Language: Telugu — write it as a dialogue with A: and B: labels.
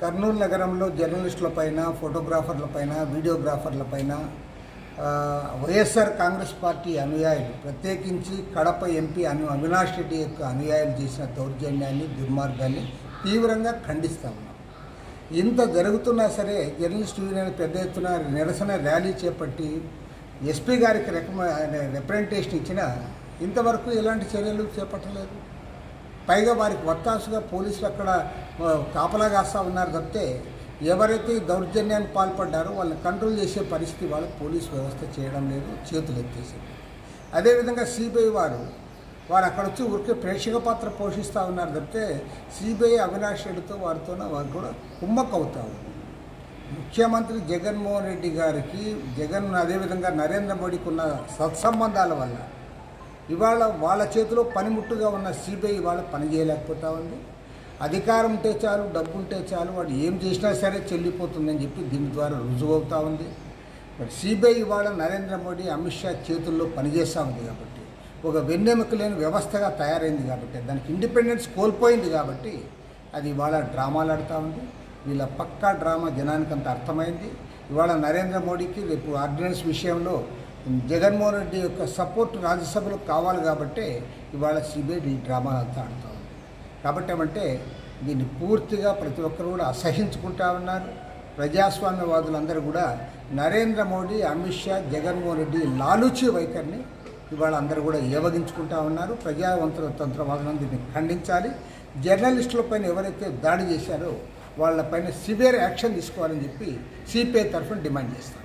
A: కర్నూలు నగరంలో జర్నలిస్టులపైన ఫోటోగ్రాఫర్లపైన వీడియోగ్రాఫర్లపైన ఆ, వైఎస్ఆర్ కాంగ్రెస్ పార్టీ అనుయాయులు ప్రత్యేకించి కడప ఎంపీ అను అవినాష్ రెడ్డి యొక్క అనుయాయులు చేసిన దౌర్జన్యాన్ని దుర్మార్గాన్ని తీవ్రంగా ఖండిస్తా ఉన్నాం ఇంత జరుగుతున్నా సరే జర్నలిస్ట్ యూనియన్ పెద్ద ఎత్తున నిరసన ర్యాలీ చేపట్టి ఎస్పీ గారికి రికమ రిప్రజెంటేషన్ ఇచ్చినా ఇంతవరకు ఎలాంటి చర్యలు చేపట్టలేదు పైగా వారికి వత్తాసుగా పోలీసులు అక్కడ ఆ, కాపలా కాస్తా ఉన్నారు తప్పితే ఎవరైతే ఈ దౌర్జన్యానికి పాల్పడ్డారో వాళ్ళని కంట్రోల్ చేసే పరిస్థితి వాళ్ళు పోలీస్ వ్యవస్థ చేయడం లేదు చేతులు ఎత్తేసింది అదేవిధంగా సిబిఐ వారు వారు అక్కడ వచ్చి ఊరికే ప్రేక్షక పాత్ర పోషిస్తూ ఉన్నారు తప్పితే సిబిఐ అవినాష్ రెడ్డితో వారితో వారు కూడా కుమ్మక్ అవుతా ఉన్నారు ముఖ్యమంత్రి జగన్మోహన్ రెడ్డి గారికి జగన్ అదేవిధంగా నరేంద్ర మోడీకి ఉన్న సత్సంబంధాల వల్ల ఇవాళ వాళ్ళ చేతిలో పనిముట్టుగా ఉన్న సిబిఐ ఇవాళ పని చేయలేకపోతా ఉంది అధికారం ఉంటే చాలు డబ్బు ఉంటే చాలు వాడు ఏం చేసినా సరే చెల్లిపోతుందని చెప్పి దీని ద్వారా రుజువు అవుతా ఉంది మరి సిబిఐ ఇవాళ నరేంద్ర మోడీ అమిత్ షా చేతుల్లో పనిచేస్తూ ఉంది కాబట్టి ఒక వెన్నెముక లేని వ్యవస్థగా తయారైంది కాబట్టి దానికి ఇండిపెండెన్స్ కోల్పోయింది కాబట్టి అది ఇవాళ డ్రామాలు ఆడుతూ ఉంది వీళ్ళ పక్కా డ్రామా జనానికి అంత అర్థమైంది ఇవాళ నరేంద్ర మోడీకి రేపు ఆర్డినెన్స్ విషయంలో జగన్మోహన్ రెడ్డి యొక్క సపోర్ట్ రాజ్యసభలో కావాలి కాబట్టే ఇవాళ సిబిఐ ఈ డ్రామా అంతా ఆడుతూ ఉంది కాబట్టి ఏమంటే దీన్ని పూర్తిగా ప్రతి ఒక్కరు కూడా అసహించుకుంటా ఉన్నారు ప్రజాస్వామ్యవాదులందరూ కూడా నరేంద్ర మోడీ అమిత్ షా జగన్మోహన్ రెడ్డి లాలూచి వైఖరిని ఇవాళ అందరూ కూడా ఏవగించుకుంటా ఉన్నారు ప్రజావంతుల తంత్రవాదులను దీన్ని ఖండించాలి జర్నలిస్టులపైన ఎవరైతే దాడి చేశారో వాళ్ళపైన సివియర్ యాక్షన్ తీసుకోవాలని చెప్పి సిపిఐ తరఫున డిమాండ్ చేస్తాం